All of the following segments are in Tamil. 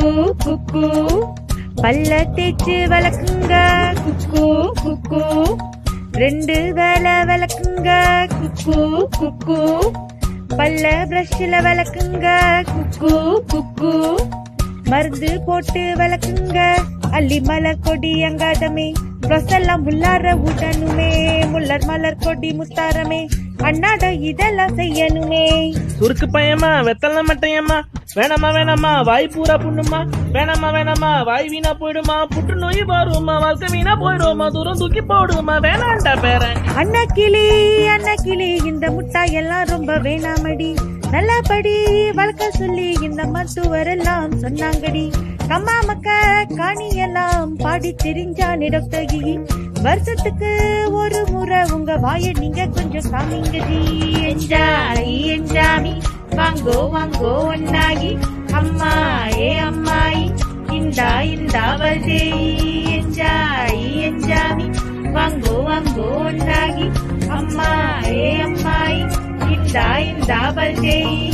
குக்கு பல்ல தேய்ச்சு வளக்குங்க குக்கு குக்கு ரெண்டு வேலை விளக்குங்க குக்கு குக்கு பல்ல பிரஷ்ல விளக்குங்க குக்கு குக்கு மருந்து போட்டு விளக்குங்க அள்ளி மலர் கொடி அங்காதமே எல்லாம் உள்ளார உடனுமே முள்ளர் மலர் கொடி முத்தாரமே அண்ணாட இதெல்லாம் செய்யணுமே சுருக்கு பையம்மா வெத்தல மட்டையம்மா வேணாமா வேணாமா வாய் பூரா புண்ணுமா வேணாமா வேணாமா வாய் வீணா போயிடுமா புற்றுநோய் வருமா வாழ்க்கை வீணா போயிடுமா தூரம் தூக்கி போடுமா வேணாண்டா பேரன் அண்ணா கிளி அண்ணா கிளி இந்த முட்டாய் எல்லாம் ரொம்ப வேணாமடி நல்லபடி வளர்க்க சொல்லி இந்த மருத்துவர் எல்லாம் சொன்னாங்கடி கம்மா மக்க காணி எல்லாம் பாடி தெரிஞ்சானே டாக்டர் கி வருஷத்துக்கு ஒரு முறை உங்க வாயை நீங்க கொஞ்சம் காமிங்கடி என்ஜாய் என்ஜாமி வாங்கோ வாங்கோ ஒன்னாகி அம்மா ஏ அம்மாயி இந்தா இந்தா வல்தே என்ஜாய் என்ஜாமி வாங்கோ வாங்கோ ஒன்னாகி அம்மா ஏ அம்மாயி இந்தா இந்தா வல்தே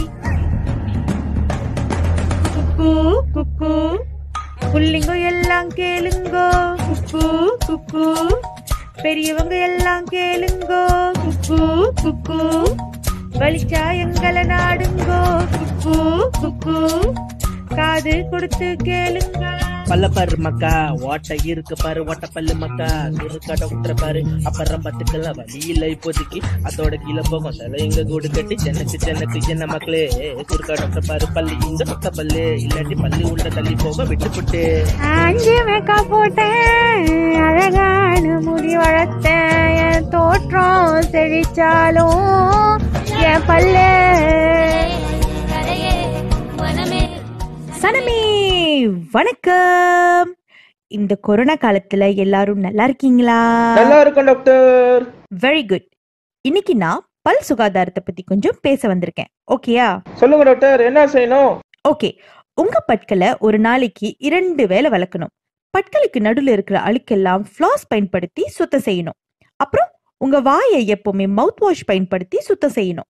குக்கு குக்கு புள்ளிங்க எல்லாம் கேளுங்கோ குக்கு குக்கு பெரியவங்க எல்லாம் கேளுங்கோ குக்கு குக்கு வலிச்சா எங்களை நாடுங்கோ குக்கு குக்கு காது கொடுத்து கேளுங்க பல்ல பாரு மக்கா ஓட்ட இருக்கு பாரு ஓட்ட பல்லு மக்கா இருக்கா டாக்டர் பாரு அப்புறம் பத்துக்கெல்லாம் வழி இல்லை இப்போதைக்கு அதோட கீழே போகும் தலை எங்க கூடு கட்டி சென்னைக்கு சென்னைக்கு என்ன மக்களே குறுக்கா டாக்டர் பாரு பல்லு இங்க சொத்த பல்லு இல்லாட்டி பல்லு உள்ள தள்ளி போக விட்டு புட்டு அஞ்சு மேக்கப் போட்டேன் அழகான முடி வளர்த்தேன் என் தோற்றம் செழிச்சாலும் என் பல்லு சனமே வணக்கம் இந்த கொரோனா காலத்துல எல்லாரும் நல்லா இருக்கீங்களா நல்லா இருக்கும் டாக்டர் வெரி குட் இன்னைக்கு நான் பல் சுகாதாரத்தை பத்தி கொஞ்சம் பேச வந்திருக்கேன் ஓகேயா சொல்லுங்க டாக்டர் என்ன செய்யணும் ஓகே உங்க பற்களை ஒரு நாளைக்கு இரண்டு வேளை வளர்க்கணும் பற்களுக்கு நடுவில் இருக்கிற அழுக்கெல்லாம் ஃப்ளாஸ் பயன்படுத்தி சுத்தம் செய்யணும் அப்புறம் உங்க வாயை எப்பவுமே மவுத் வாஷ் பயன்படுத்தி சுத்தம் செய்யணும்